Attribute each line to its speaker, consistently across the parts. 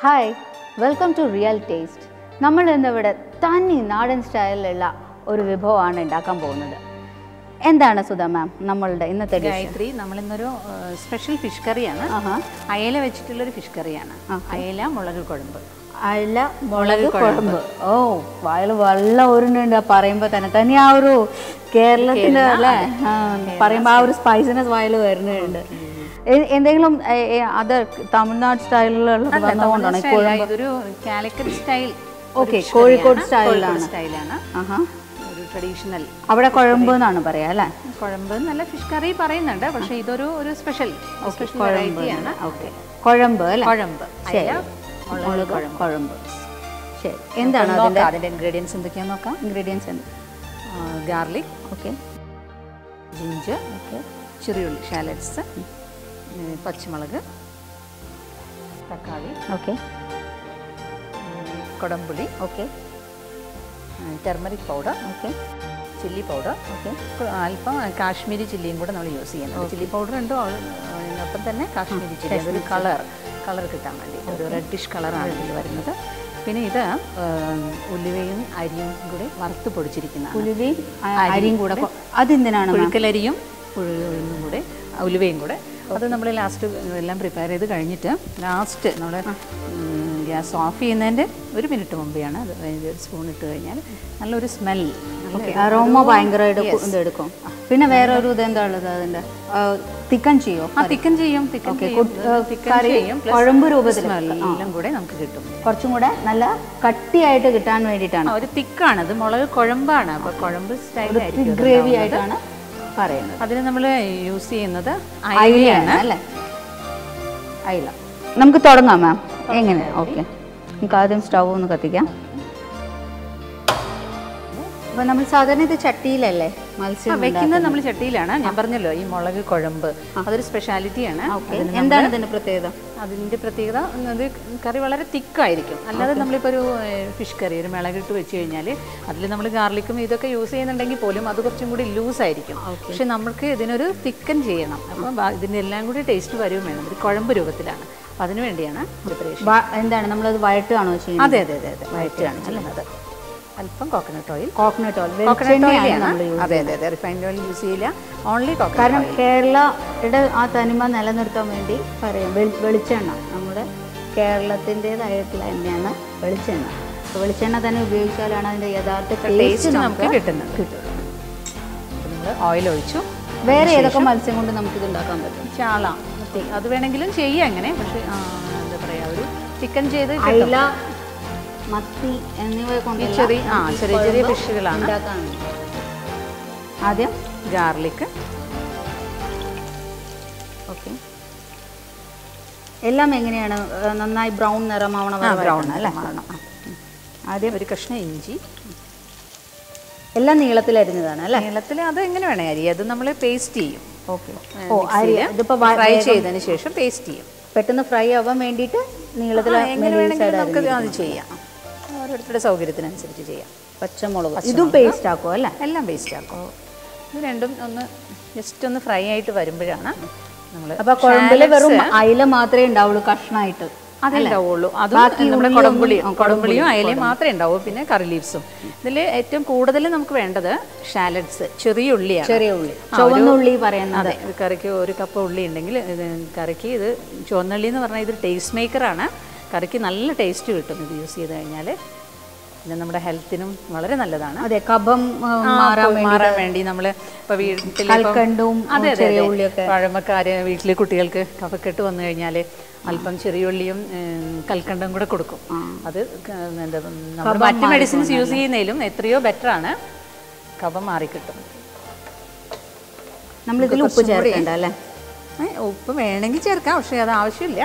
Speaker 1: Hi welcome to real taste നമ്മൾ ഇന്നിവിടെ തനി നാടൻ സ്റ്റൈലിലുള്ള ഒരു വിഭവമാണ് ഉണ്ടാക്കാൻ പോകുന്നത് എന്താണ് സുധ മാം നമ്മളുടെ ഇന്നത്തെ ഡിഷ്
Speaker 2: ഗായത്രി നമ്മളിന്നൊരു സ്പെഷ്യൽ ഫിഷ് കറിയാണ്
Speaker 1: ആഹാ
Speaker 2: അയല വെച്ചിട്ടുള്ളൊരു ഫിഷ് കറിയാണ് അയല മുളക് കുഴമ്പ്
Speaker 1: അല്ല മുളക് കുഴമ്പ് ഓ വായിൽ വെള്ളം ഒരുന്നുണ്ട് പറയുമ്പോൾ തന്നെ തന്നെ ആ ഒരു കേരളത്തിൻ്റെ അല്ലേ ആ, പറയുമ്പോൾ ആ ഒരു സ്പൈസിനെസ് വായിൽ വരുന്നുണ്ട് എ- എന്തെങ്കിലും അതർ തമിഴ്നാട് സ്റ്റൈലിലുള്ളത് വന്നതുകൊണ്ടാണ് ഈ കുഴമ്പ്
Speaker 2: ഇതൊരു കാലിക്കറ്റ് സ്റ്റൈൽ
Speaker 1: ഓക്കെ കോഴിക്കോട് സ്റ്റൈലിലാണ്
Speaker 2: സ്റ്റൈലാണ്
Speaker 1: ആഹാ
Speaker 2: ഒരു ട്രഡീഷണൽ
Speaker 1: അവിടെ കുഴമ്പ് എന്നാണ് പറയാ അല്ലേ
Speaker 2: കുഴമ്പ് നല്ല ഫിഷ് കറി പറയുന്നുണ്ട് പക്ഷേ ഇതൊരു ഒരു സ്പെഷ്യൽ സ്പെഷ്യൽ വെറൈറ്റിയാണ്
Speaker 1: ഓക്കെ കുഴമ്പ് അല്ലേ
Speaker 2: കുഴമ്പ് അയല
Speaker 1: മുളക് കുഴമ്പ് ശരി എന്താണ്
Speaker 2: നോക്കാം
Speaker 1: അതിൻ്റെ
Speaker 2: അതിൻ്റെ ഇൻഗ്രീഡിയൻസ് എന്തൊക്കെയാണെന്ന് നോക്കാം
Speaker 1: ഇൻഗ്രീഡിയൻസ് എന്ത്
Speaker 2: ഗാർലിക്
Speaker 1: ഓക്കെ
Speaker 2: ജിഞ്ചർ
Speaker 1: ഓക്കെ
Speaker 2: ചെറിയുള്ളി ഷാലറ്റ്സ് പച്ചമുളക് തക്കാളി
Speaker 1: ഓക്കെ
Speaker 2: ഉം, കൊടംപുളി
Speaker 1: okay
Speaker 2: turmeric powder
Speaker 1: okay
Speaker 2: chilli powder
Speaker 1: okay
Speaker 2: അല്പം കാശ്മീരി ചില്ലിയും കൂടെ നമ്മൾ യൂസ് ചെയ്യുന്നുണ്ട് ചില്ലി പൗഡർ ഉണ്ട് ഓൾ- അതിനൊപ്പം തന്നെ കാശ്മീരി ചില്ലി അതൊരു കളർ കളർ കിട്ടാൻ വേണ്ടി ഒരു റെഡിഷ് കളറാണ് ഇതിൽ വരുന്നത് പിന്നെ ഇത് ഉം, ഉലുവയും അരിയും കൂടി വറുത്ത് പൊടിച്ചിരിക്കുന്നതാണ്
Speaker 1: ഉലുവി അരിയും കൂടെ കൊ- അതെന്തിനാണ് മാം
Speaker 2: പുഴുക്കലരിയും പുഴുന്നും കൂടെ ഉലുവയും കൂടെ അത് നമ്മൾ ലാസ്റ്റ് എല്ലാം പ്രിപ്പയർ ചെയ്ത് കഴിഞ്ഞിട്ട് ലാസ്റ്റ് നമ്മൾ ഗ്യാസ് ഓഫ് ചെയ്യുന്നതിൻ്റെ ഒരു മിനിറ്റ് മുമ്പെയാണ് അത് ഒരു സ്പൂൺ ഇട്ട് കഴിഞ്ഞാൽ നല്ലൊരു സ്മെൽ
Speaker 1: ഓക്കെ അറോമ ഭയങ്കരമായിട്ട് കു- ഇതെടുക്കും പിന്നെ വേറെ ഒരു ഇതെന്താ ഉള്ളത് അതിൻ്റെ തിക്കൻ ചെയ്യോ
Speaker 2: ആ തിക്കൻ ചെയ്യും തിക്കൻ ചെയ്യും തിക്കൻ
Speaker 1: കറി
Speaker 2: ചെയ്യും plus
Speaker 1: കുഴമ്പ് രൂപത്തിൽ
Speaker 2: എല്ലാം കൂടെ നമുക്ക് കിട്ടും
Speaker 1: കുറച്ചും കൂടെ നല്ല കട്ടിയായിട്ട് കിട്ടാൻ വേണ്ടിയിട്ടാണ്
Speaker 2: ആ, ഒരു തിക്കാണ് അത് മുളക് കുഴമ്പാണ് അപ്പോൾ കുഴമ്പ് സ്റ്റൈലായിരിക്കും അത്
Speaker 1: ഗ്രേവി
Speaker 2: ഉണ്ടാവുന്നത്.
Speaker 1: ആയിട്ടാണ് പറയുന്നത്
Speaker 2: അതിന് നമ്മൾ യൂസ് ചെയ്യുന്നത്
Speaker 1: അയിലയാണ്
Speaker 2: അയിലയാണ്
Speaker 1: അല്ലേ അയില നമുക്ക് തുടങ്ങാം മാം എങ്ങനെ ഓക്കെ നമുക്ക് ആദ്യം സ്റ്റൗ ഒന്ന് കത്തിക്കാം അപ്പോൾ നമ്മൾ സാധാരണ ഇത് ചട്ടിയിലല്ലേ
Speaker 2: ആ,
Speaker 1: മത്സ്യം
Speaker 2: വെക്കുന്നത് നമ്മൾ ചട്ടിയിലാണ് ഞാൻ പറഞ്ഞല്ലോ ഈ മുളക് കുഴമ്പ് അതൊരു സ്പെഷ്യാലിറ്റിയാണ്
Speaker 1: ഓക്കെ എന്താണ് ഇതിൻ്റെ പ്രത്യേകത
Speaker 2: അതിൻ്റെ പ്രത്യേകത അത് കറി വളരെ തിക്കായിരിക്കും അല്ലാതെ നമ്മളിപ്പോൾ ഒരു ഫിഷ് കറി ഒരു മിളകിട്ട് വെച്ച് കഴിഞ്ഞാൽ അതിൽ നമ്മൾ ഗാർലിക്കും ഇതൊക്കെ യൂസ് ചെയ്യുന്നുണ്ടെങ്കിൽ പോലും അത് കുറച്ചും കൂടി ലൂസ് ആയിരിക്കും പക്ഷെ നമുക്ക് ഇതിനൊരു തിക്കൻ ചെയ്യണം അപ്പം ഇതിൻ്റെ എല്ലാം കൂടി ടേസ്റ്റ് വരും വേണം ഒരു കുഴമ്പ് രൂപത്തിലാണ് അപ്പം അതിന് വേണ്ടിയാണ് പ്രിപ്പറേഷൻ
Speaker 1: വ- എന്താണ് നമ്മളത് വഴട്ടുകയാണോ ചെയ്യുന്നത്
Speaker 2: അതെ അതെ അതെ അതെ വഴറ്റുകയാണ് ചെയ്യുന്നത് അല്പം coconut oil
Speaker 1: coconut oil
Speaker 2: coconut
Speaker 1: വെളിച്ചെണ്ണയാണ്
Speaker 2: ഓയിലാണ്
Speaker 1: നമ്മൾ യൂസ്
Speaker 2: അതെ അതെ അതെ റിഫൈൻഡ് ഓയിൽ യൂസ് ചെയ്യില്ല ഓൺലി കോക്കനട്ട്
Speaker 1: കാരണം കേരളയുടെ ആ തനിമ നിലനിർത്താൻ വേണ്ടി പറയാം വെളി- വെളിച്ചെണ്ണ നമ്മുടെ കേരളത്തിൻ്റെതായിട്ടുള്ള എണ്ണയാണ് വെളിച്ചെണ്ണ അപ്പോൾ വെളിച്ചെണ്ണ തന്നെ ഉപയോഗിച്ചാലാണ് അതിൻ്റെ യഥാർത്ഥ ടേസ്റ്റ്
Speaker 2: ടേസ്റ്റ് നമുക്ക്
Speaker 1: നമുക്ക്
Speaker 2: കിട്ടുന്നത് കിട്ടും നമ്മൾ ഓയിൽ ഒഴിച്ചു
Speaker 1: വേറെ ഏതൊക്കെ മത്സ്യം കൊണ്ട് നമുക്കിത് ഉണ്ടാക്കാൻ പറ്റും
Speaker 2: ചാള മത്തി അത് വേണമെങ്കിലും ചെയ്യാം അങ്ങനെ പക്ഷേ ആ, എന്താ പറയുക ഒരു ചിക്കൻ ചെയ്ത് കിട്ടും.
Speaker 1: അയില മത്തി എന്നിവ കൊണ്ട്
Speaker 2: ഈ ചെറിയ ആ ചെറിയ ചെറിയ ഫിഷുകളാണ്
Speaker 1: ഉണ്ടാക്കാൻ ആദ്യം
Speaker 2: ഗാർലിക്
Speaker 1: ഓക്കെ എല്ലാം എങ്ങനെയാണ് ഏഹ് നന്നായി ബ്രൗൺ നിറമാവണ
Speaker 2: ആ
Speaker 1: വരെ
Speaker 2: ബ്രൗൺ
Speaker 1: വഴറ്റണം
Speaker 2: അല്ലേ
Speaker 1: അല്ലേ
Speaker 2: ആ.
Speaker 1: ആദ്യം
Speaker 2: ഒരു കഷ്ണം ഇഞ്ചി
Speaker 1: എല്ലാം നീളത്തിലരിഞ്ഞതാണ് അല്ലേ
Speaker 2: നീളത്തിൽ അത് എങ്ങനെ വേണേ അരി അത് നമ്മൾ പേസ്റ്റ് ചെയ്യും
Speaker 1: ഓക്കെ ഓ അരി ഇതിപ്പോൾ
Speaker 2: ഫ്രൈ ചെയ്തതിന് ശേഷം പേസ്റ്റ് ചെയ്യും
Speaker 1: പെട്ടെന്ന് ഫ്രൈ ആവാൻ വേണ്ടിയിട്ട് നീളത്തിൽ
Speaker 2: ആ, എങ്ങനെ വേണമെങ്കിലും നമുക്ക് അത് ചെയ്യാം ഓരോരുത്തരുടെ സൗകര്യത്തിനനുസരിച്ച് ചെയ്യാം
Speaker 1: പച്ചമുളക് ഇതും പേസ്റ്റ് ആക്കും അല്ലേ
Speaker 2: എല്ലാം പേസ്റ്റ് ആക്കും ഇത് രണ്ടും ഒന്ന് ജസ്റ്റ് ഒന്ന് ഫ്രൈ ആയിട്ട് വരുമ്പോഴാണ് നമ്മൾ
Speaker 1: അപ്പൊ കുഴമ്പില് വെറും അയില മാത്രമേ ഉണ്ടാവുള്ളൂ കഷ്ണമായിട്ട്
Speaker 2: അതേ ഉണ്ടാവുള്ളൂ അതും
Speaker 1: ബാക്കി
Speaker 2: നമ്മുടെ
Speaker 1: ഉള്ളിയൊന്നും-
Speaker 2: കുടംപുളിയും
Speaker 1: ആ,
Speaker 2: കുടംപുളിയും അയലയും മാത്രമേ ഉണ്ടാവൂ പിന്നെ കറി ലീവ്സും ഇതിൽ ഏറ്റവും കൂടുതൽ നമുക്ക് വേണ്ടത് ഷാലഡ്സ് ചെറിയ ഉള്ളിയാണ്
Speaker 1: ചെറിയ ഉള്ളി
Speaker 2: ആ, ഒരു-
Speaker 1: ചുവന്ന ഉള്ളി പറയുന്നത്
Speaker 2: അതെ ഒരു കറിക്ക് ഒരു കപ്പ് ഉള്ളി ഉണ്ടെങ്കിൽ ഇത് കറിക്ക് ഇത് ചുവന്നുള്ളി എന്ന് പറഞ്ഞാൽ ഇത് ടേസ്റ്റ് മേക്കറാണ് കറിക്ക് നല്ല ടേസ്റ്റ് കിട്ടും ഇത് യൂസ് ചെയ്ത് കഴിഞ്ഞാൽ പിന്നെ നമ്മുടെ ഹെൽത്തിനും വളരെ നല്ലതാണ്
Speaker 1: അതെ കഫം ആ,
Speaker 2: ആ,
Speaker 1: മാറാൻ
Speaker 2: പോയി
Speaker 1: വേണ്ടി
Speaker 2: മാറാൻ വേണ്ടി നമ്മൾ ഇപ്പോൾ വീട്ടിൽ
Speaker 1: കൽക്കണ്ടും
Speaker 2: അതെ അതെ
Speaker 1: ചെറിയ
Speaker 2: അതെ
Speaker 1: ഉള്ളിയൊക്കെ
Speaker 2: പഴമക്കാര് വീട്ടിലെ കുട്ടികൾക്ക് കഫക്കെട്ട് വന്നു കഴിഞ്ഞാൽ അല്പം ചെറിയുള്ളിയും ഉം, കൽക്കണ്ടും കൂടെ കൊടുക്കും അത് ക- എന്താ നമ്മൾ മറ്റ് മെഡിസിൻസ് യൂസ് ചെയ്യുന്നതിലും എത്രയോ ബെറ്റർ ആണ് കഫം മാറിക്കിട്ടും
Speaker 1: നമ്മളിതിൽ ഉപ്പ് ചേർക്കണ്ട അല്ലേ
Speaker 2: ഏ, ഉപ്പ് വേണമെങ്കിൽ ചേർക്കാം പക്ഷേ അത് ആവശ്യമില്ല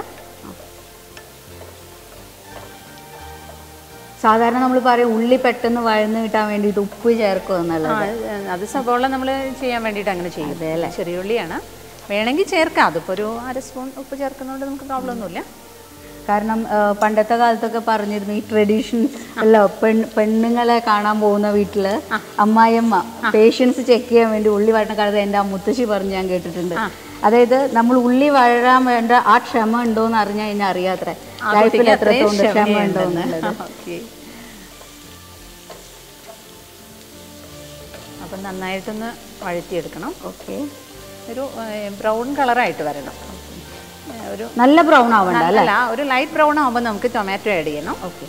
Speaker 1: സാധാരണ നമ്മൾ പറയും ഉള്ളി പെട്ടെന്ന് വഴന്ന് കിട്ടാൻ വേണ്ടിയിട്ട് ഉപ്പ് ചേർക്കും എന്നുള്ളത്
Speaker 2: ആ, അത് സവോള നമ്മൾ ചെയ്യാൻ വേണ്ടിയിട്ട് അങ്ങനെ ചെയ്യും ചെറിയുള്ളിയാണ് വേണമെങ്കിൽ ചേർക്കാം അതിപ്പോൾ ഒരു അര സ്പൂൺ ഉപ്പ് ചേർക്കുന്നതുകൊണ്ട് നമുക്ക് പ്രോബ്ലം ഒന്നുമില്ല
Speaker 1: കാരണം ആ, പണ്ടത്തെ കാലത്തൊക്കെ പറഞ്ഞിരുന്നു ഈ ട്രഡീഷൻ അല്ല പെൺ പെണ്ണുങ്ങളെ കാണാൻ പോകുന്ന വീട്ടില് അമ്മായിയമ്മ പേഷ്യൻസ് ചെക്ക് ചെയ്യാൻ വേണ്ടി ഉള്ളി വഴണ കാലത്ത് എൻ്റെ ആ മുത്തശ്ശി പറഞ്ഞ് ഞാൻ കേട്ടിട്ടുണ്ട് അതായത് നമ്മൾ ഉള്ളി വഴറാൻ വേണ്ട ആ ക്ഷമ ഉണ്ടോ എന്ന് അറിഞ്ഞാൽ കഴിഞ്ഞാൽ അറിയാത്രേ
Speaker 2: ആ
Speaker 1: ലൈഫിൽ
Speaker 2: കുട്ടിക്ക് അത്രയും
Speaker 1: എത്രത്തോളം ക്ഷമ ഉണ്ടോ
Speaker 2: ക്ഷമയുണ്ടെന്ന്.
Speaker 1: എന്നുള്ളത്
Speaker 2: ഓക്കേ. അപ്പം നന്നായിട്ടൊന്ന് വഴറ്റിയെടുക്കണം
Speaker 1: ഓക്കെ
Speaker 2: ഒരു ബ്രൗൺ കളറായിട്ട് വരണം ഏ, ഒരു
Speaker 1: നല്ല ബ്രൗൺ ആവണ്ട അല്ലേ
Speaker 2: അല്ല ഒരു ലൈറ്റ് ബ്രൗൺ ആകുമ്പോൾ നമുക്ക് ടൊമാറ്റോ ആഡ് ചെയ്യണം
Speaker 1: ഓക്കെ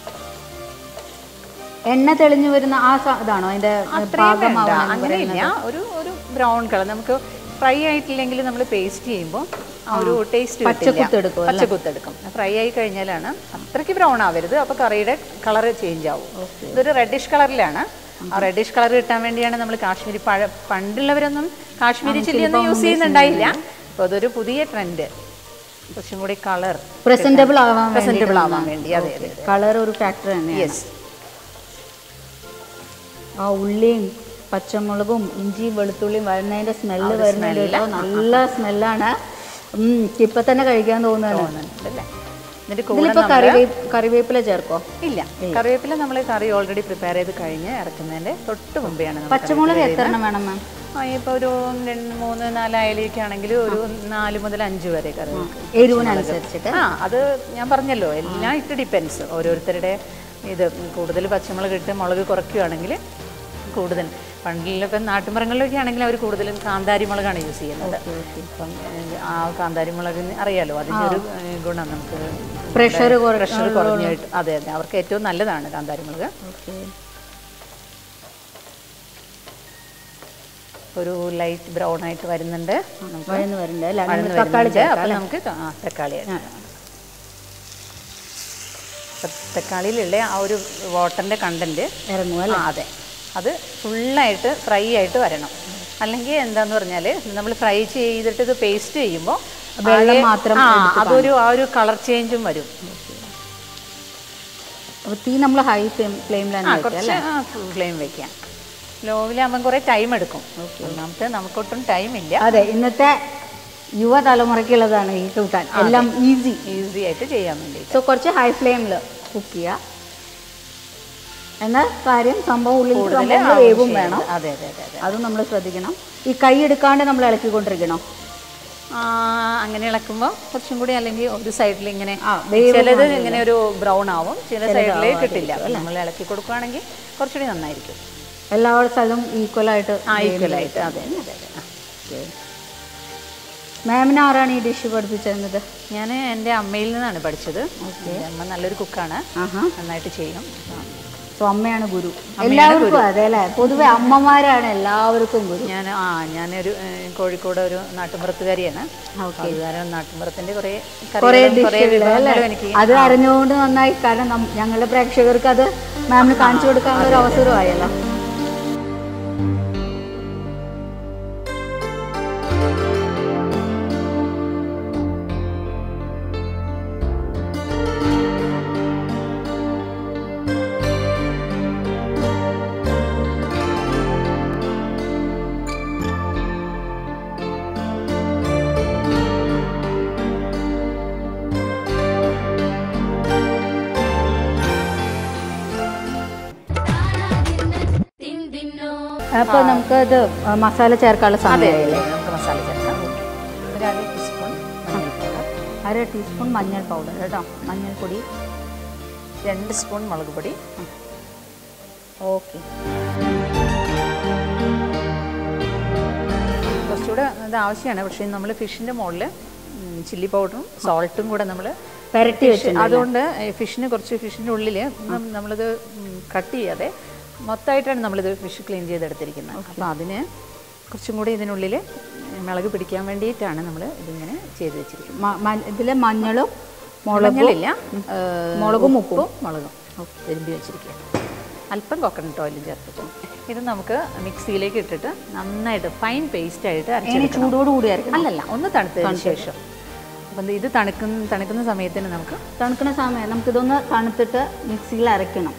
Speaker 1: എണ്ണ തെളിഞ്ഞു വരുന്ന ആ സ- ഇതാണോ അതിന്റെ
Speaker 2: അത്രയും വേണ്ട
Speaker 1: പാകമാവണം
Speaker 2: അങ്ങനെയില്ല ഒരു ഒരു ബ്രൗൺ കളർ നമുക്ക് ഫ്രൈ ആയിട്ടില്ലെങ്കിൽ നമ്മൾ പേസ്റ്റ് ചെയ്യുമ്പോൾ ആ ഒരു ടേസ്റ്റ്
Speaker 1: പച്ചക്കുത്തെടുക്കും
Speaker 2: പച്ചക്കുത്തെടുക്കും ഫ്രൈ ആയി കഴിഞ്ഞാലാണ് അത്രയ്ക്ക് ബ്രൗൺ ആവരുത് അപ്പോൾ കറിയുടെ കളർ ചേഞ്ച് ആവും ഇതൊരു റെഡിഷ് കളറിലാണ് ആ റെഡിഷ് കളർ കിട്ടാൻ വേണ്ടിയാണ് നമ്മൾ കാശ്മീരി പഴ പണ്ടുള്ളവരൊന്നും കാശ്മീരി ചില്ലി ഒന്നും യൂസ് ചെയ്യുന്നുണ്ടായില്ല അപ്പോൾ അതൊരു പുതിയ ട്രെൻഡ് കുറച്ചും കൂടി കളർ
Speaker 1: പ്രസന്റബിൾ ആവാൻ
Speaker 2: പ്രസന്റബിൾ ആവാൻ വേണ്ടി അതെ അതെ
Speaker 1: കളർ ഒരു ഫാക്ടർ തന്നെയാണ്
Speaker 2: യെസ്
Speaker 1: ആ ഉള്ളിയും പച്ചമുളകും ഇഞ്ചിയും വെളുത്തുള്ളിയും വരുന്നതിന്റെ സ്മെല്ല് വരുന്നുണ്ട് കേട്ടോ നല്ല സ്മെല്ലാണ് ഇപ്പൊ തന്നെ കഴിക്കാൻ തോന്നുന്നു
Speaker 2: അല്ലേ എന്നിട്ട് കൂടെ
Speaker 1: ഇതിലിപ്പോ കറിവേ കറിവേപ്പില ചേർക്കോ
Speaker 2: ഇല്ല കറിവേപ്പില നമ്മൾ കറി ഓൾറെഡി പ്രിപ്പയർ ചെയ്ത് കഴിഞ്ഞ് ഇറക്കുന്നതിന്റെ തൊട്ട് മുമ്പെയാണ് നമ്മൾ
Speaker 1: പച്ചമുളക് എത്ര എണ്ണം വേണം മാം
Speaker 2: ഇപ്പോൾ ഒരു രണ്ട് മൂന്ന് നാല് അയലയൊക്കെ ആണെങ്കിൽ ഒരു നാല് മുതൽ അഞ്ച് വരെ കറി
Speaker 1: എരിവിനനുസരിച്ചിട്ട്
Speaker 2: ആ അത് ഞാൻ പറഞ്ഞല്ലോ എല്ലാം ഇട്ട് ഡിപ്പെൻസ് ഓരോരുത്തരുടെ ഇത് കൂടുതൽ പച്ചമുളക് ഇട്ട് മുളക് കുറയ്ക്കുകയാണെങ്കിൽ കൂടുതൽ പണ്ടിലൊക്കെ നാട്ടുമരങ്ങളിലൊക്കെ ആണെങ്കിൽ അവർ കൂടുതലും കാന്താരി മുളകാണ് യൂസ് ചെയ്യുന്നത് അപ്പം ഏഹ്, ആ കാന്താരി മുളകിന് അറിയാലോ അതിൻ്റെ ഒരു ഏഹ്, ഗുണം നമുക്ക്
Speaker 1: പ്രഷർ
Speaker 2: പ്രഷർ കുറഞ്ഞിട്ട് അതെ അതെ അവർക്ക് ഏറ്റവും നല്ലതാണ് കാന്താരി മുളക് ഒരു ലൈറ്റ് ബ്രൗൺ ആയിട്ട് വരുന്നുണ്ട് നമുക്ക്
Speaker 1: വഴന്ന് വരണ്ടേ അല്ലേ
Speaker 2: വഴന്ന്
Speaker 1: നമുക്ക് തക്കാളി
Speaker 2: വരുന്നുണ്ട്.
Speaker 1: ചേർക്കാം
Speaker 2: അപ്പോൾ നമുക്ക് ക- ആ, തക്കാളി ആഡ് ചെയ്യാം. അപ്പോൾ തക്കാളിയിലുള്ള ആ ഒരു വാട്ടറിൻ്റെ കണ്ടൻറ്റ്
Speaker 1: ഇറങ്ങും
Speaker 2: ആ അതെ അത് ഫുള്ളായിട്ട് ഫ്രൈ ആയിട്ട് വരണം അല്ലെങ്കിൽ എന്താന്ന് പറഞ്ഞാൽ നമ്മൾ ഫ്രൈ ചെയ്തിട്ട് ഇത് പേസ്റ്റ് ചെയ്യുമ്പോൾ
Speaker 1: വെള്ളം മാത്രം
Speaker 2: ആ അതൊരു ആ ഒരു കളർ ചേഞ്ചും വരും
Speaker 1: അപ്പൊ തീ നമ്മൾ ഹൈ ഫ്ലെയിമിലാണ്
Speaker 2: ആ കുറച്ച് ഫ്ലെയിം വെക്കാം ലോവിലാകുമ്പോൾ കുറേ ടൈം എടുക്കും ഒന്നാമത്തെ നമുക്കൊട്ടും ടൈം ഇല്ല
Speaker 1: അതെ ഇന്നത്തെ യുവതലമുറയ്ക്കുള്ളതാണ് ഈ കൂട്ടാൻ എല്ലാം ഈസി
Speaker 2: ഈസി ആയിട്ട് ചെയ്യാൻ വേണ്ടിയിട്ട്
Speaker 1: സോ കുറച്ച് ഹൈ ഫ്ലെയിമിൽ കുക്ക് ചെയ്യുക എന്നാൽ കാര്യം സംഭവം ഉള്ളിൽ
Speaker 2: കൂടുതൽ
Speaker 1: സംഭവം വേവും വേണം
Speaker 2: അതെ അതെ അതെ അതെ
Speaker 1: അതും നമ്മൾ ശ്രദ്ധിക്കണം ഈ കൈ എടുക്കാണ്ട് നമ്മൾ ഇളക്കിക്കൊണ്ടിരിക്കണം
Speaker 2: ആ, അങ്ങനെ ഇളക്കുമ്പോൾ കുറച്ചും കൂടി അല്ലെങ്കിൽ ഒരു സൈഡിൽ ഇങ്ങനെ
Speaker 1: ആ, വേവ്
Speaker 2: ചിലത് ഇങ്ങനെ ഒരു ബ്രൗൺ ആവും ചില സൈഡിൽ കിട്ടില്ല നമ്മൾ ഇളക്കി കൊടുക്കുകയാണെങ്കിൽ കുറച്ചുകൂടി നന്നായിരിക്കും
Speaker 1: എല്ലാ സ്ഥലവും ഈക്വൽ ആയിട്ട്
Speaker 2: ആ ഈക്വലായിട്ട് അതെ അതെ അതെ
Speaker 1: മാമിന് ആരാണ് ഈ ഡിഷ് പഠിപ്പിച്ചിരുന്നത്
Speaker 2: ഞാൻ എൻ്റെ അമ്മയിൽ നിന്നാണ് പഠിച്ചത് എൻ്റെ അമ്മ നല്ലൊരു കുക്കാണ്
Speaker 1: ആഹാ
Speaker 2: നന്നായിട്ട് ചെയ്യും ആ.
Speaker 1: സോ അമ്മയാണ് ഗുരു എല്ലാവർക്കും അതെ അല്ലേ പൊതുവെ അമ്മമാരാണ് എല്ലാവർക്കും ഗുരു
Speaker 2: ഞാൻ ആ ഞാനൊരു ഏഹ്, കോഴിക്കോട് ഒരു നാട്ടുമ്പുറത്തുകാരിയാണ് അത് കാരണം നാട്ടുമ്പുറത്തിൻ്റെ കുറേ
Speaker 1: കുറേ
Speaker 2: കറികളും കുറേ
Speaker 1: ഡിഷുകൾ അല്ലേ
Speaker 2: വിഭവങ്ങളും എനിക്ക്
Speaker 1: അത് അറിഞ്ഞുകൊണ്ട് നന്നായി കാരണം നം- ഞങ്ങളുടെ പ്രേക്ഷകർക്ക് അത് മാമിന് കാണിച്ചു കൊടുക്കാനുള്ള ഒരു അവസരമായല്ലോ അപ്പൊ നമുക്ക് ഇത് മസാല ചേർക്കാനുള്ള
Speaker 2: അതെ
Speaker 1: സമയമായില്ലേ
Speaker 2: നമുക്ക് മസാല ചേർക്കാം ഒരു അര ടീസ്പൂൺ മഞ്ഞൾപ്പൊടി
Speaker 1: അര ടീസ്പൂൺ മഞ്ഞൾ പൗഡർ കേട്ടോ മഞ്ഞൾപ്പൊടി
Speaker 2: രണ്ട് സ്പൂൺ മുളക് പൊടി
Speaker 1: ഓക്കെ
Speaker 2: കുറച്ചുകൂടെ ഇത് ആവശ്യമാണ് പക്ഷേ നമ്മൾ ഫിഷിൻ്റെ മുകളിൽ ചില്ലി പൗഡറും സോൾട്ടും കൂടെ നമ്മൾ
Speaker 1: പെരട്ടി വെച്ച്
Speaker 2: അതുകൊണ്ട് ഫിഷിന് കുറച്ച് ഫിഷിൻ്റെ ഉള്ളിൽ നമ്മളിത് കട്ട് ചെയ്യാതെ മൊത്തമായിട്ടാണ് നമ്മളിത് ഫിഷ് ക്ലീൻ ചെയ്തെടുത്തിരിക്കുന്നത് അപ്പോൾ അതിന് കുറച്ചും കൂടി ഇതിനുള്ളിൽ മുളക് പിടിക്കാൻ വേണ്ടിയിട്ടാണ് നമ്മൾ ഇതിങ്ങനെ ചെയ്ത് വെച്ചിരിക്കുന്നത്
Speaker 1: മ- മ- ഇതില് മഞ്ഞളും മുളകും
Speaker 2: മുളകില്ല
Speaker 1: മുളകും ഉപ്പും
Speaker 2: മുളകും തിരുമ്പി വെച്ചിരിക്കുക അല്പം കൊക്കനട്ട് ഓയിലും ചേർത്തിട്ട് ഇത് നമുക്ക് മിക്സിയിലേക്ക് ഇട്ടിട്ട് നന്നായിട്ട് ഫൈൻ പേസ്റ്റ് ആയിട്ട്
Speaker 1: ഇനി
Speaker 2: അരച്ചെടുക്കണം
Speaker 1: ചൂടോട് കൂടി ആയിരിക്കണം
Speaker 2: അല്ലല്ല ഒന്ന് തണുത്തതിന് ശേഷം അപ്പം ഇത് തണുക്കുന്ന തണുക്കുന്ന സമയത്തിന് നമുക്ക്
Speaker 1: തണുക്കുന്ന സമയം നമുക്കിതൊന്ന് തണുത്തിട്ട് മിക്സിയിൽ അരയ്ക്കണം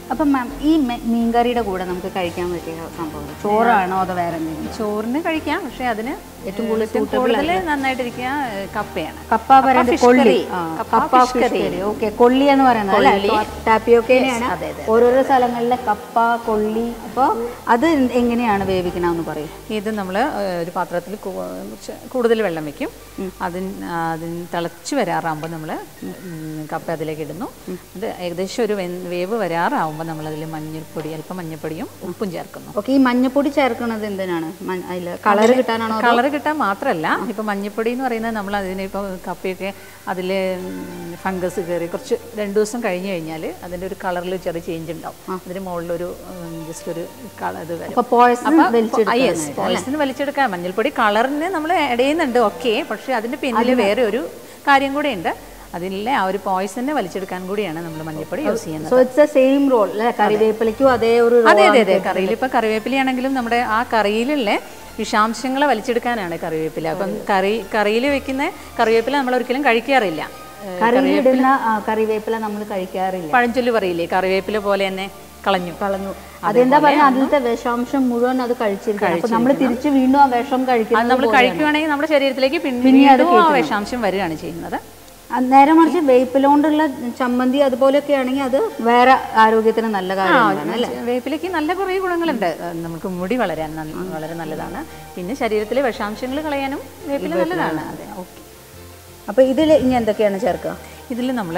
Speaker 1: അപ്പം മാം ഈ മെ- മീൻകറിയുടെ കൂടെ നമുക്ക് കഴിക്കാൻ പറ്റിയ സംഭവം ചോറാണോ അതോ വേറെ എന്തെങ്കിലും
Speaker 2: ചോറിന് കഴിക്കാം പക്ഷേ അതിന്
Speaker 1: ഏറ്റവും കൂടുതൽ
Speaker 2: ഏറ്റവും കൂടുതൽ നന്നായിട്ടിരിക്കുക ഏഹ്, കപ്പയാണ്
Speaker 1: കപ്പ പറയുന്നത്
Speaker 2: fish
Speaker 1: കൊള്ളി
Speaker 2: curry.
Speaker 1: ആ,
Speaker 2: കപ്പ
Speaker 1: കപ്പ
Speaker 2: fish
Speaker 1: fish
Speaker 2: curry.
Speaker 1: Curry okay കൊള്ളി എന്ന് പറയുന്നത് അല്ലേ ടാപ്പിയോക്കേനെയാണ്
Speaker 2: അതെ, അതെ.
Speaker 1: ഓരോരോ സ്ഥലങ്ങളിലെ കപ്പ കൊള്ളി അപ്പോൾ അത് എങ്ങനെയാണ് വേവിക്കണമെന്ന് പറയും
Speaker 2: ഇത് നമ്മൾ ഒരു പാത്രത്തിൽ കൂ- കുറച്ച് കൂടുതൽ വെള്ളം വെക്കും അതിന് അതിന് തിളച്ച് വരാറാകുമ്പോൾ നമ്മൾ കപ്പ അതിലേക്ക് ഇടുന്നു അത് ഏകദേശം ഒരു വെൻ- വേവ് വരാറാകുമ്പോൾ നമ്മൾ അതിൽ മഞ്ഞൾപ്പൊടി അല്പം മഞ്ഞൾപ്പൊടിയും ഉപ്പും ചേർക്കുന്നു
Speaker 1: ഓക്കെ ഈ മഞ്ഞപ്പൊടി ചേർക്കുന്നത് എന്തിനാണ് അതിൽ കളർ കിട്ടാനാണോ അതോ-
Speaker 2: കളർ കിട്ടാൻ മാത്രമല്ല ഇപ്പം മഞ്ഞൾപ്പൊടി എന്ന് പറയുന്നത് നമ്മൾ അതിന് ഇപ്പോൾ കപ്പയൊക്കെ അതിൽ ഫംഗസ് കയറി കുറച്ച് രണ്ട് ദിവസം കഴിഞ്ഞ് കഴിഞ്ഞാൽ അതിൻ്റെ ഒരു കളറിൽ ചെറിയ ചേഞ്ച് ഉണ്ടാവും അതിന് മുകളിലൊരു ജസ്റ്റ് ഒരു കളർ ഇത് വരും
Speaker 1: അപ്പൊ പോയസൺ
Speaker 2: യെസ് പോയിസൺ വലിച്ചെടുക്കാൻ മഞ്ഞൾപ്പൊടി കളറിന് നമ്മൾ ആഡ് ചെയ്യുന്നുണ്ട് ഓക്കെ പക്ഷേ അതിൻ്റെ പിന്നിൽ വേറെ ഒരു കാര്യം കൂടെ ഉണ്ട് അതിലെ ആ ഒരു പോയിസനെ വലിച്ചെടുക്കാൻ കൂടിയാണ് നമ്മൾ മഞ്ഞൾപ്പൊടി യൂസ് ചെയ്യുന്നത്
Speaker 1: so it's a same role അല്ലെ കറിവേപ്പിലയ്ക്കും അതേ ഒരു
Speaker 2: അതെ അതെ അതെ കറിയിൽ ഇപ്പോൾ കറിവേപ്പിലയാണെങ്കിലും നമ്മുടെ ആ കറിയിലുള്ള വിഷാംശങ്ങളെ വലിച്ചെടുക്കാനാണ് കറിവേപ്പില അപ്പം കറി കറിയിൽ വെക്കുന്ന കറിവേപ്പില നമ്മൾ ഒരിക്കലും കഴിക്കാറില്ല ഏഹ്,
Speaker 1: കറിയിലിടുന്ന ആ, കറിവേപ്പില നമ്മൾ കഴിക്കാറില്ല
Speaker 2: പഴഞ്ചൊല്ല് പറയില്ലേ കറിവേപ്പില പോലെ തന്നെ കളഞ്ഞു
Speaker 1: കളഞ്ഞു അതെന്താ പറയുക അതിലത്തെ വിഷാംശം മുഴുവൻ അത് കഴിച്ചിരിക്കണം അപ്പൊ നമ്മൾ തിരിച്ച് വീണ്ടും ആ വിഷം
Speaker 2: അത്
Speaker 1: കഴിക്കുന്നത്
Speaker 2: നമ്മൾ കഴിക്കുകയാണെങ്കിൽ നമ്മുടെ ശരീരത്തിലേക്ക് പിന്നീടും ആ വിഷാംശം വരികയാണ് ചെയ്യുന്നത്
Speaker 1: ആ, നേരെ മറിച്ച് വേപ്പിലോണ്ടുള്ള ചമ്മന്തി അതുപോലെയൊക്കെ ആണെങ്കിൽ അത് വേറെ ആരോഗ്യത്തിന് നല്ല കാര്യമാണ് അല്ലേ
Speaker 2: വേപ്പിലേക്ക് നല്ല കുറേ ഗുണങ്ങളുണ്ട് ഏഹ്, നമുക്ക് മുടി വളരാൻ നല്ല- വളരെ നല്ലതാണ് പിന്നെ ശരീരത്തിലെ വിഷാംശങ്ങൾ കളയാനും വേപ്പില നല്ലതാണ് അതെ ഓക്കെ
Speaker 1: അപ്പൊ ഇതിൽ ഇനി എന്തൊക്കെയാണ് ചേർക്കുക
Speaker 2: ഇതിൽ നമ്മൾ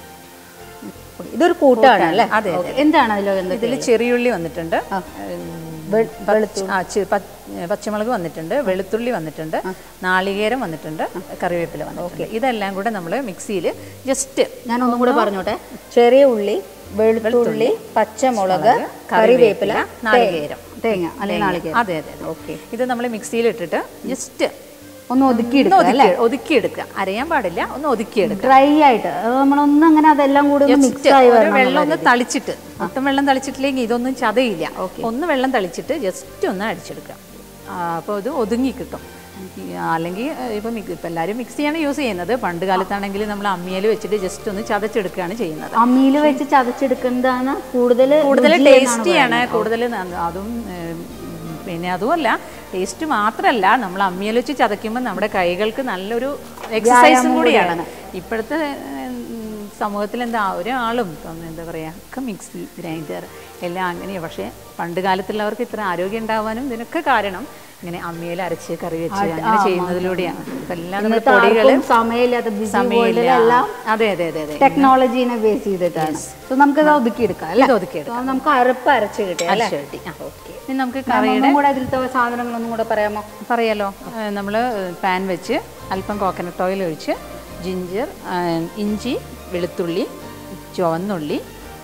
Speaker 1: ഇതൊരു കൂട്ടാണ് അല്ലേ
Speaker 2: അതെ,
Speaker 1: Okay. എന്താണ് അതിൽ എന്തൊക്കെ
Speaker 2: ഇതിൽ ചെറിയുള്ളി വന്നിട്ടുണ്ട്
Speaker 1: ആ.
Speaker 2: ഉം,
Speaker 1: വെ-
Speaker 2: പച്ച- ആ, ചെ- പ- പച്ചമുളക് വന്നിട്ടുണ്ട് വെളുത്തുള്ളി വന്നിട്ടുണ്ട് നാളികേരം വന്നിട്ടുണ്ട് കറിവേപ്പില വന്നിട്ടുണ്ട് ഇതെല്ലാം കൂടെ നമ്മൾ മിക്സിയിൽ ജസ്റ്റ്
Speaker 1: ഞാൻ ഒന്നും കൂടെ പറഞ്ഞോട്ടെ ചെറിയ ഉള്ളി വെളുത്തുള്ളി പച്ചമുളക് കറിവേപ്പില
Speaker 2: നാളികേരം
Speaker 1: തേങ്ങ അല്ലെങ്കിൽ നാളികേരം
Speaker 2: അതെ അതെ ഓക്കെ ഇത് നമ്മൾ മിക്സിയിൽ ഇട്ടിട്ട് ജസ്റ്റ്
Speaker 1: ഒന്ന് ഒതുക്കി
Speaker 2: ഒന്ന് ഒതുക്കി ഒതുക്കിയെടുക്കുക അരയാൻ പാടില്ല ഒന്ന് ഒതുക്കിയെടുക്കുക
Speaker 1: ഡ്രൈ ആയിട്ട് അത് നമ്മളൊന്ന് അങ്ങനെ അതെല്ലാം കൂടി ഒന്ന് മിക്സ് ആയി
Speaker 2: ഒരു
Speaker 1: വരണം
Speaker 2: വെള്ളം ഒന്ന് തളിച്ചിട്ട് മൊത്തം വെള്ളം തളിച്ചിട്ടില്ലെങ്കിൽ ഇതൊന്നും ചതയില്ല ഒന്ന് വെള്ളം തളിച്ചിട്ട് ജസ്റ്റ് ഒന്ന് അടിച്ചെടുക്കുക അപ്പോൾ ഇത് ഒതുങ്ങി കിട്ടും ഈ, അല്ലെങ്കിൽ ഇപ്പം ഇപ്പം എല്ലാവരും മിക്സിയാണ് യൂസ് ചെയ്യുന്നത് പണ്ട് കാലത്താണെങ്കിൽ നമ്മൾ അമ്മിയിൽ വെച്ചിട്ട് ജസ്റ്റ് ഒന്ന് ചതച്ചെടുക്കുകയാണ് ചെയ്യുന്നത്
Speaker 1: അമ്മിയിൽ വെച്ച് ചതച്ചെടുക്കുന്നതാണ് കൂടുതൽ
Speaker 2: കൂടുതൽ ടേസ്റ്റിയാണ് കൂടുതൽ ന- അതും ഏം, പിന്നെ അതുമല്ല ടേസ്റ്റ് മാത്രമല്ല നമ്മൾ അമ്മിയിൽ വെച്ച് ചതയ്ക്കുമ്പോൾ നമ്മുടെ കൈകൾക്ക് നല്ലൊരു എക്സസൈസും കൂടിയാണ് ഇപ്പോഴത്തെ ഉം, സമൂഹത്തിൽ എന്താ ഒരാളും ഇപ്പം എന്താ പറയുക ഒക്കെ മിക്സി ഗ്രൈൻഡർ എല്ലാം അങ്ങനെയാണ് പക്ഷേ പണ്ട് കാലത്തുള്ളവർക്ക് ഇത്ര ആരോഗ്യം ഉണ്ടാവാനും ഇതിനൊക്കെ കാരണം ഇങ്ങനെ അമ്മിയിൽ അരച്ച് കറി വെച്ച് അങ്ങനെ ചെയ്യുന്നതിലൂടെയാണ് ഇപ്പം എല്ലാം നമ്മൾ പൊടികൾ
Speaker 1: സമയമില്ലാത്ത busy
Speaker 2: സമയമില്ല
Speaker 1: world എല്ലാം
Speaker 2: അതെ അതെ അതെ അതെ
Speaker 1: ടെക്നോളജീനെ ബേസ് ചെയ്തിട്ടാണ് സോ നമുക്കത് ഒതുക്കിയെടുക്കാം അല്ലേ
Speaker 2: ഇത് ഒതുക്കിയെടുക്കാം
Speaker 1: So, നമുക്ക് അരപ്പ് അരച്ച് കിട്ടും അല്ലേ
Speaker 2: അരച്ച് കിട്ടി. ആ. ഇനി നമുക്ക്
Speaker 1: Ma'am, ഒന്നും കൂടെ അതിലത്തെ സാധനങ്ങളൊന്നും കൂടെ പറയാമോ
Speaker 2: പറയാലോ നമ്മൾ പാൻ വെച്ച് അല്പം കോക്കനട്ട് ഓയിൽ ഒഴിച്ച് ജിഞ്ചർ ഇഞ്ചി വെളുത്തുള്ളി ചുവന്നുള്ളി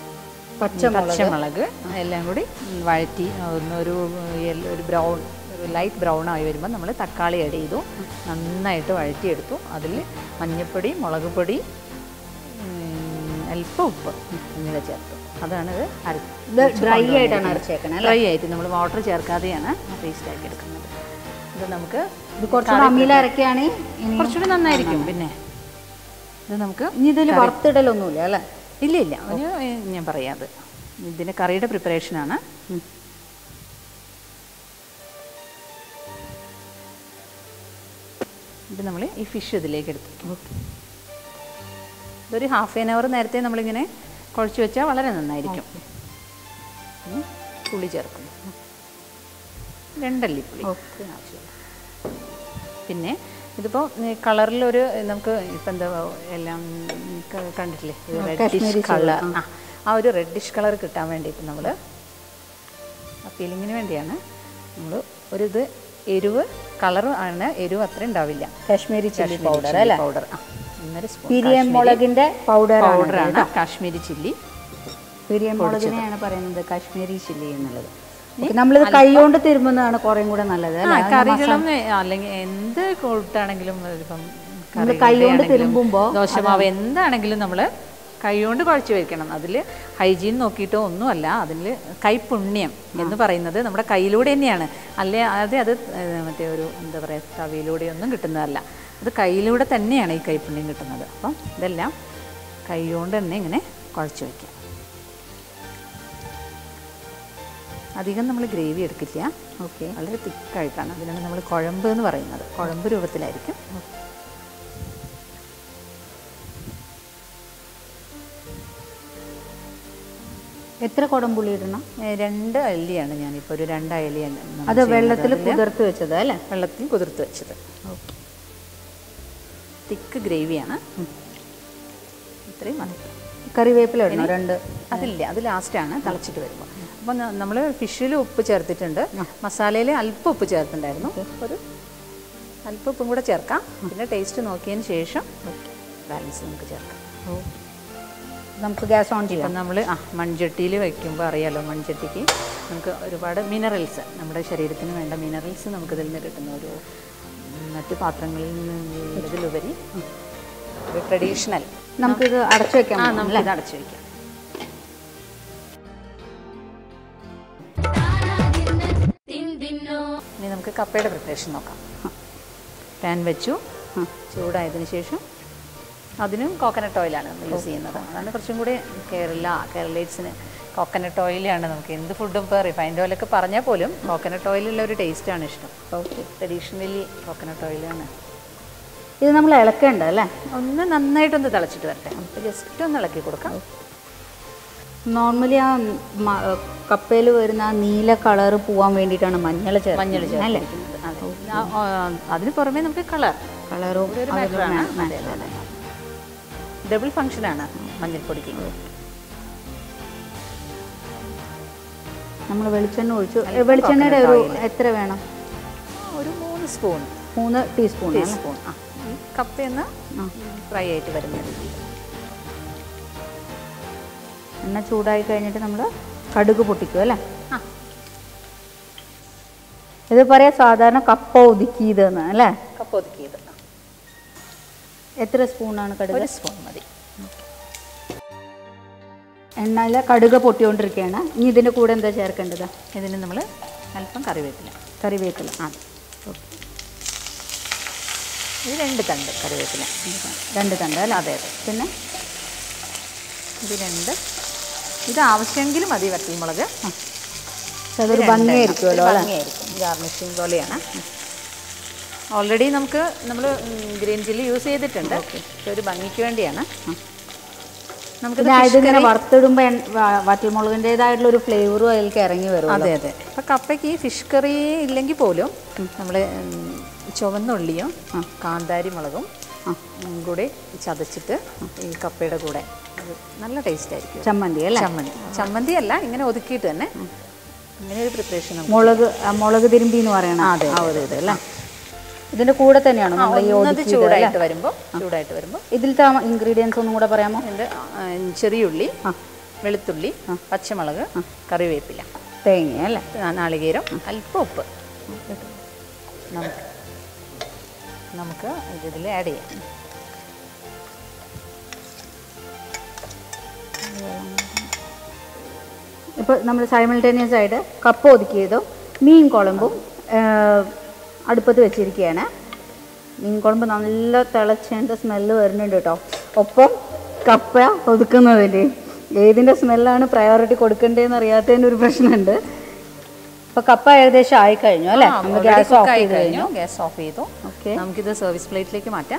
Speaker 2: പച്ചമുളക് എല്ലാം കൂടി വഴറ്റി ഒന്നൊരു യെല്ലോ ഒരു ബ്രൗൺ ഒരു ലൈറ്റ് ബ്രൗൺ ആയി വരുമ്പോൾ നമ്മൾ തക്കാളി ആഡ് ചെയ്തു നന്നായിട്ട് വഴറ്റിയെടുത്തു അതിൽ മഞ്ഞൾപ്പൊടി മുളക് പൊടി ഉം, അല്പം ഉപ്പ് എന്നിവ ചേർത്തു അതാണ് ഇത് അര
Speaker 1: ഇത് ഡ്രൈ ആയിട്ടാണ് അരച്ചേക്കണേ
Speaker 2: ഡ്രൈ ആയിട്ട് നമ്മൾ വാട്ടർ ചേർക്കാതെയാണ് പേസ്റ്റ് ആക്കി എടുക്കുന്നത് ഇത് നമുക്ക്
Speaker 1: ഇത് കുറച്ച് അമ്മിയിൽ അരക്കുകയാണെങ്കിൽ ഇനി
Speaker 2: കുറച്ചുകൂടി നന്നായിരിക്കും പിന്നെ ഇത് നമുക്ക്
Speaker 1: ഇനി ഇതിൽ വറുത്തിടലൊന്നുമില്ല അല്ലേ
Speaker 2: ഇല്ല ഇല്ല ഒരു ഞാൻ പറയാത് ഇതിൻ്റെ കറിയുടെ പ്രിപ്പറേഷനാണ് ഇത് നമ്മൾ ഈ ഫിഷ് ഇതിലേക്ക് എടുത്തു ഇതൊരു ഹാഫ് ആൻ അവർ നേരത്തെ നമ്മളിങ്ങനെ കുഴച്ച് വെച്ചാൽ വളരെ നന്നായിരിക്കും ഉം. പുളി ചേർക്കുന്നു രണ്ടല്ലി പുളി ആവശ്യമുള്ള പിന്നെ ഇതിപ്പോൾ കളറിലൊരു നമുക്ക് ഇപ്പം എന്താ എല്ലാം ക- കണ്ടിട്ടില്ലേ റെഡിഷ് കളർ ആ ആ ഒരു റെഡിഷ് കളർ കിട്ടാൻ വേണ്ടിയിട്ട് നമ്മൾ അപ്പീലിങ്ങിന് വേണ്ടിയാണ് നമ്മൾ ഒരു ഇത് എരിവ് കളർ ആണ് എരിവ് അത്ര ഉണ്ടാവില്ല
Speaker 1: കാശ്മീരി ചില്ലി പൗഡർ അല്ലേ
Speaker 2: പൗഡർ ആ ഒന്നര സ്പൂൺ
Speaker 1: പിരിയൻ മുളകിന്റെ പൗഡർ
Speaker 2: പൗഡറാണ് കാശ്മീരി ചില്ലി
Speaker 1: പിരിയൻ മുളകിനെയാണ് പറയുന്നത് കാശ്മീരി ചില്ലി എന്നുള്ളത് Okay, നമ്മളിത് കൈകൊണ്ട് തിരുമുന്നതാണ് കുറേം കൂടെ നല്ലത്
Speaker 2: ആ
Speaker 1: അല്ലേ
Speaker 2: കറികളും അല്ലെങ്കിൽ എന്ത് കൂട്ടാണെങ്കിലും ഇപ്പം
Speaker 1: നമ്മള് കൈകൊണ്ട് തിരുമ്പുമ്പോ
Speaker 2: ദോശമാവ് എന്താണെങ്കിലും നമ്മൾ കൈകൊണ്ട് കുഴച്ച് വെക്കണം അതിൽ ഹൈജീൻ നോക്കിയിട്ടോ ഒന്നുമല്ല അതിൽ കൈപുണ്യം എന്ന് പറയുന്നത് നമ്മുടെ കയ്യിലൂടെ തന്നെയാണ് അല്ലേ അതെ അത് ഏഹ്, മറ്റേ ഒരു എന്താ പറയുക തവിയിലൂടെ ഒന്നും കിട്ടുന്നതല്ല അത് കയ്യിലൂടെ തന്നെയാണ് ഈ കൈപുണ്യം കിട്ടുന്നത് അപ്പം ഇതെല്ലാം കൈ കൊണ്ട് തന്നെ ഇങ്ങനെ കുഴച്ച് വയ്ക്കാം അധികം നമ്മൾ ഗ്രേവി എടുക്കില്ല
Speaker 1: ഓക്കെ
Speaker 2: വളരെ തിക്കായിട്ടാണ് അതിനാണ് നമ്മൾ കുഴമ്പ് എന്ന് പറയുന്നത് കുഴമ്പ് രൂപത്തിലായിരിക്കും
Speaker 1: എത്ര കുടംപുളി ഇടണം
Speaker 2: ഏ, രണ്ട് അല്ലിയാണ് ഞാനിപ്പോൾ ഒരു രണ്ട് അല്ലിയാണ് നമ്മൾ
Speaker 1: അത്
Speaker 2: ചെയ്യുന്നത്.
Speaker 1: വെള്ളത്തിൽ
Speaker 2: അതില്
Speaker 1: കുതിർത്ത് വെച്ചത് അല്ലേ
Speaker 2: വെള്ളത്തിൽ കുതിർത്ത് വെച്ചത് തിക്ക് ഗ്രേവിയാണ് ഇത്രയും മതി
Speaker 1: കറിവേപ്പില ഇടണം രണ്ട്
Speaker 2: അതില്ല അത് ലാസ്റ്റാണ് തിളച്ചിട്ട് വരുമ്പോൾ അപ്പോൾ നമ്മൾ ഫിഷിൽ ഉപ്പ് ചേർത്തിട്ടുണ്ട് മസാലയിൽ അല്പം ഉപ്പ് ചേർത്തിട്ടുണ്ടായിരുന്നു ഒരു അല്പം ഉപ്പും കൂടെ ചേർക്കാം പിന്നെ ടേസ്റ്റ് നോക്കിയതിന് ശേഷം ബാലൻസ് നമുക്ക് ചേർക്കാം
Speaker 1: നമുക്ക് ഗ്യാസ് ഓൺ ചെയ്യാം
Speaker 2: ഇപ്പം നമ്മൾ ആ മൺചട്ടിയിൽ വയ്ക്കുമ്പോൾ അറിയാലോ മൺചട്ടിക്ക് നമുക്ക് ഒരുപാട് മിനറൽസ് നമ്മുടെ ശരീരത്തിന് വേണ്ട മിനറൽസ് നമുക്കിതിൽ നിന്ന് കിട്ടുന്ന ഒരു ഉം, മറ്റ് പാത്രങ്ങളിൽ നിന്നുള്ളതിലുപരി ഒരു ട്രഡീഷണൽ
Speaker 1: നമുക്കിത് അടച്ചു വെക്കാം
Speaker 2: ആ നമുക്കിത് അടച്ചു വയ്ക്കാം ഇനി നമുക്ക് കപ്പയുടെ പ്രിപ്പറേഷൻ നോക്കാം പാൻ വെച്ചു ചൂടായതിനു ശേഷം അതിനും കോക്കനട്ട് ഓയിലാണ് നമ്മൾ യൂസ് ചെയ്യുന്നത് അതാണ് കുറച്ചും കൂടി കേരള കേരളീറ്റ്സിന് കോക്കനട്ട് ഓയിലാണ് നമുക്ക് എന്ത് ഫുഡും ഇപ്പോൾ റിഫൈൻഡ് ഓയിലൊക്കെ പറഞ്ഞാൽ പോലും കോക്കനട്ട് ഓയിലുള്ള ഒരു ടേസ്റ്റാണ് ഇഷ്ടം
Speaker 1: ഓക്കെ
Speaker 2: ട്രഡീഷണലി കോക്കനട്ട് ഓയിലാണ്
Speaker 1: ഇത് നമ്മൾ ഇളക്കേണ്ട അല്ലേ
Speaker 2: ഒന്ന് നന്നായിട്ടൊന്ന് തിളച്ചിട്ട് വരട്ടെ അപ്പോൾ ജസ്റ്റ് ഒന്ന് ഇളക്കി കൊടുക്കാം
Speaker 1: നോർമലി ആ കപ്പയിൽ വരുന്ന ആ നീല കളർ പോവാൻ വേണ്ടിയിട്ടാണ് മഞ്ഞൾ ചേർക്കുന്നത്
Speaker 2: മഞ്ഞൾ
Speaker 1: അല്ലേ
Speaker 2: ചേർത്തിരിക്കുന്നത് അതെ ആ, ആ, അതിന് പുറമെ നമുക്ക് കളർ
Speaker 1: കളറും
Speaker 2: ഒരു മാറ്ററാണ് അതെ അതെ അതെ ഡബിൾ ഫങ്ഷനാണ് മഞ്ഞൾപ്പൊടിക്ക്
Speaker 1: നമ്മൾ വെളിച്ചെണ്ണ ഒഴിച്ചു ഏ, വെളിച്ചെണ്ണയുടെ ഒരു എത്ര വേണം
Speaker 2: ഒരു മൂന്ന് സ്പൂൺ
Speaker 1: മൂന്ന് ടീസ്പൂൺ
Speaker 2: ടീസ്പൂൺ ആ ഈ കപ്പയെന്ന് ഫ്രൈ ആയിട്ട് വരുന്ന രീതിയിൽ
Speaker 1: എണ്ണ ചൂടായി കഴിഞ്ഞിട്ട് നമ്മൾ കടുക് പൊട്ടിക്കും അല്ലേ
Speaker 2: ആ
Speaker 1: ഇത് പറയാം സാധാരണ കപ്പ ഒതുക്കിയതെന്ന് അല്ലേ
Speaker 2: കപ്പ ഒതുക്കിയത്
Speaker 1: എത്ര സ്പൂണാണ് കടുക്
Speaker 2: ഒരു സ്പൂൺ മതി
Speaker 1: എണ്ണയിൽ കടുക് പൊട്ടിക്കൊണ്ടിരിക്കുകയാണ് ഇനി ഇതിൻ്റെ കൂടെ എന്താ ചേർക്കേണ്ടത്
Speaker 2: ഇതിന് നമ്മൾ അല്പം കറിവേപ്പില
Speaker 1: കറിവേപ്പില
Speaker 2: ആ ഇത് രണ്ട് തണ്ട് കറിവേപ്പില
Speaker 1: രണ്ട് തണ്ട് അല്ലേ
Speaker 2: അതെ അതെ
Speaker 1: പിന്നെ
Speaker 2: ഇത് രണ്ട് ഇത് ആവശ്യമെങ്കിൽ മതി വറ്റൽമുളക്
Speaker 1: പക്ഷെ അതൊരു ഭംഗിയായിരിക്കുമല്ലോ അല്ലേ
Speaker 2: ഭംഗിയായിരിക്കും ഗാർണിഷിങ് പോലെയാണ് ഓൾറെഡി നമുക്ക് നമ്മൾ ഗ്രീൻ ചില്ലി യൂസ് ചെയ്തിട്ടുണ്ട് പക്ഷെ ഒരു ഭംഗിക്ക് വേണ്ടിയാണ് നമുക്കിത്
Speaker 1: പിന്നെ ഇതിങ്ങനെ വറുത്തിടുമ്പോൾ വറ്റൽമുളകിൻ്റെതായിട്ടുള്ള ഒരു ഫ്ലേവറും അതിലേക്ക് ഇറങ്ങി വരും
Speaker 2: അതെ അതെ അപ്പം കപ്പയ്ക്ക് ഈ ഫിഷ് കറി ഇല്ലെങ്കിൽ പോലും നമ്മൾ ചുവന്നുള്ളിയും കാന്താരി മുളകും ഉം, കൂടി ചതച്ചിട്ട് ഈ കപ്പയുടെ കൂടെ അത് നല്ല ടേസ്റ്റ് ആയിരിക്കും
Speaker 1: ചമ്മന്തി അല്ലേ
Speaker 2: ചമ്മന്തി ചമ്മന്തി അല്ല ഇങ്ങനെ ഒതുക്കിയിട്ട് തന്നെ ഇങ്ങനെ ഒരു പ്രിപ്പറേഷൻ
Speaker 1: മുളക് ആ, മുളക് തിരുമ്പി എന്ന് പറയണം
Speaker 2: അതെ,
Speaker 1: ആ ഒരു ഇത് അല്ലേ ഇതിൻ്റെ കൂടെ തന്നെയാണോ നമ്മൾ ഈ
Speaker 2: ഒന്നത്
Speaker 1: ഒതുക്കിയത്
Speaker 2: ചൂടായിട്ട് വരുമ്പോൾ ചൂടായിട്ട് വരുമ്പോൾ
Speaker 1: ഇതിലത്തെ ഇൻഗ്രീഡിയൻസ് ഒന്നും കൂടെ പറയാമോ
Speaker 2: ഇതിൻ്റെ ചെറിയുള്ളി വെളുത്തുള്ളി പച്ചമുളക് കറിവേപ്പില
Speaker 1: തേങ്ങ അല്ലേ
Speaker 2: ആ, നാളികേരം അല്പം ഉപ്പ് നമുക്ക് നമുക്ക് ഇതിൽ ആഡ് ചെയ്യാം
Speaker 1: ഇപ്പോൾ നമ്മൾ സൈമിൾട്ടേനിയസ് ആയിട്ട് കപ്പ ഒതുക്കിയതും മീൻ കുഴമ്പും ആ, അടുപ്പത്ത് വെച്ചിരിക്കുകയാണ് മീൻ കുഴമ്പ് നല്ല തിളച്ചതിൻ്റെ സ്മെല്ല് വരുന്നുണ്ട് കേട്ടോ ഒപ്പം കപ്പ ഒതുക്കുന്നതിൻ്റെ ഏതിൻ്റെ സ്മെല്ലാണ് പ്രയോറിറ്റി കൊടുക്കേണ്ടതെന്ന് അറിയാത്തതിൻ്റെ ഒരു പ്രശ്നമുണ്ട് അപ്പോൾ കപ്പ ഏകദേശം ആയി കഴിഞ്ഞു അല്ലേ
Speaker 2: ആ,
Speaker 1: നമ്മൾ
Speaker 2: already
Speaker 1: ഗ്യാസ്
Speaker 2: cook
Speaker 1: ഓഫ്
Speaker 2: ആയി
Speaker 1: ചെയ്ത് കഴിഞ്ഞു
Speaker 2: കഴിഞ്ഞു ഗ്യാസ് ഓഫ് ചെയ്തു
Speaker 1: ഓക്കെ
Speaker 2: നമുക്കിത് സർവീസ് പ്ലേറ്റിലേക്ക് മാറ്റാം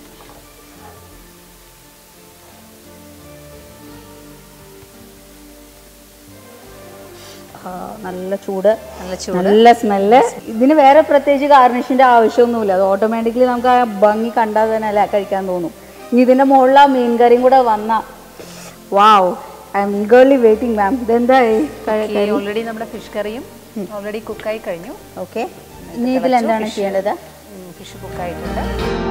Speaker 1: ആ, നല്ല ചൂട്
Speaker 2: നല്ല ചൂട്
Speaker 1: നല്ല സ്മെല്ല് ഇതിന് വേറെ പ്രത്യേകിച്ച് ഗാർണിഷിന്റെ ആവശ്യമൊന്നുമില്ല അത് ഓട്ടോമാറ്റിക്കലി നമുക്ക് ആ ഭംഗി കണ്ടാൽ തന്നെ അല്ല കഴിക്കാൻ തോന്നും ഇനി ഇതിന്റെ മുകളിൽ ആ മീൻ കറിയും കൂടെ വന്ന wow I am eagerly waiting ma'am ഇതെന്തായി
Speaker 2: ഓൾറെഡി നമ്മുടെ ഫിഷ് കറിയും ഓൾറെഡി കുക്കായി കഴിഞ്ഞു
Speaker 1: ഓക്കെ ഇനി ഇതിൽ എന്താണ് ചെയ്യേണ്ടത്
Speaker 2: ഫിഷ് കുക്കായിട്ടുണ്ട്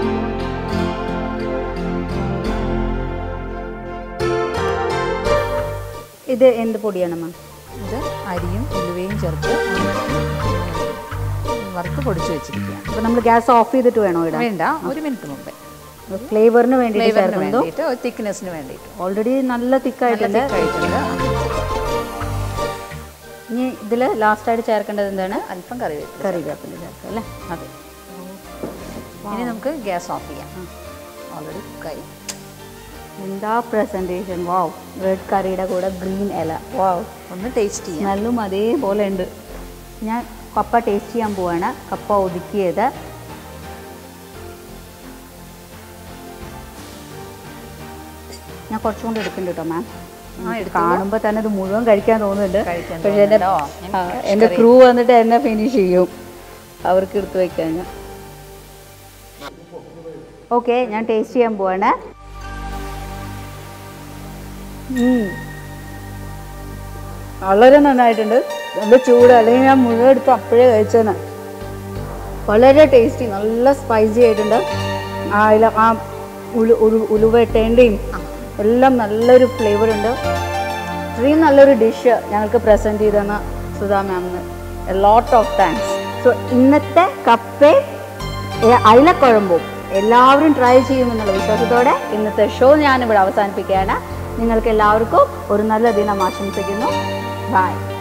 Speaker 1: ഇത് എന്ത് പൊടിയാണ് മാം
Speaker 2: ഇത് അരിയും ഉലുവയും ചേർത്ത് വറുത്ത് പൊടിച്ച് വെച്ചിരിക്കുകയാണ്
Speaker 1: അപ്പോൾ നമ്മൾ ഗ്യാസ് ഓഫ് ചെയ്തിട്ട് വേണോ ഇടാൻ
Speaker 2: വേണ്ട ഒരു മിനിറ്റ് മുമ്പേ
Speaker 1: ഫ്ലേവറിന് വേണ്ടിയിട്ട്
Speaker 2: ഫ്ലേവറിന്
Speaker 1: ചേർക്കുന്നതോ
Speaker 2: വേണ്ടിയിട്ട് ഒരു തിക്നെസ്സിന് വേണ്ടിയിട്ട്
Speaker 1: ഓൾറെഡി നല്ല തിക്കായിട്ടുണ്ട്
Speaker 2: കഴിച്ചിട്ടുണ്ട്
Speaker 1: ഇനി ഇതിൽ ലാസ്റ്റായിട്ട് ചേർക്കേണ്ടത് എന്താണ്
Speaker 2: അല്പം കറിവേപ്പില
Speaker 1: കറിവേപ്പില ചേർക്കുക അല്ലേ
Speaker 2: അതെ ഇനി നമുക്ക് ഗ്യാസ് ഓഫ് ചെയ്യാം ഓൾറെഡി കുക്കായി
Speaker 1: എന്താ പ്രസൻറ്റേഷൻ വാവ് റെഡ് കറിയുടെ കൂടെ ഗ്രീൻ ഇല വാവ്
Speaker 2: ഒന്ന് ടേസ്റ്റ് ചെയ്യാം
Speaker 1: നല്ലും അതേപോലെ ഉണ്ട് ഞാൻ കപ്പ ടേസ്റ്റ് ചെയ്യാൻ പോവാണ് കപ്പ ഒതുക്കിയത് ഞാൻ കുറച്ചും കൂടി എടുക്കുന്നുണ്ട് കേട്ടോ മാം
Speaker 2: ആ, എടുത്തോളൂ.
Speaker 1: കാണുമ്പോൾ തന്നെ ഇത് മുഴുവൻ കഴിക്കാൻ തോന്നുന്നുണ്ട്
Speaker 2: കഴിക്കാൻ
Speaker 1: പക്ഷേ എൻ്റെ
Speaker 2: തോന്നുന്നുണ്ടോ? ഞാൻ
Speaker 1: ആ,
Speaker 2: fish
Speaker 1: എൻ്റെ
Speaker 2: curry.
Speaker 1: ക്രൂ വന്നിട്ട് എന്നെ ഫിനിഷ് ചെയ്യും അവർക്ക് എടുത്ത് വയ്ക്കാൻ ഓക്കെ ഞാൻ ടേസ്റ്റ് ചെയ്യാൻ പോവാണ് ഉം. വളരെ നന്നായിട്ടുണ്ട് നല്ല ചൂട് അല്ലെങ്കിൽ ഞാൻ മുഴുവൻ എടുത്ത് അപ്പോഴേ കഴിച്ചേനെ വളരെ ടേസ്റ്റി നല്ല സ്പൈസി ആയിട്ടുണ്ട് ആ ഇല ആ ഉലു ഉലു ഉലുവട്ടേൻ്റെയും എല്ലാം നല്ലൊരു ഫ്ലേവർ ഉണ്ട് ഇത്രയും നല്ലൊരു ഡിഷ് ഞങ്ങൾക്ക് പ്രസൻറ്റ് ചെയ്തെന്ന സുധാ മാമിന് ലോട്ട് ഓഫ് താങ്ക്സ് സോ ഇന്നത്തെ കപ്പേ അയിലക്കുഴമ്പും എല്ലാവരും ട്രൈ ചെയ്യുമെന്നുള്ള വിശ്വാസത്തോടെ ഇന്നത്തെ ഷോ ഞാനിവിടെ അവസാനിപ്പിക്കുകയാണ് നിങ്ങൾക്ക് എല്ലാവർക്കും ഒരു നല്ല ദിനം ആശംസിക്കുന്നു ബൈ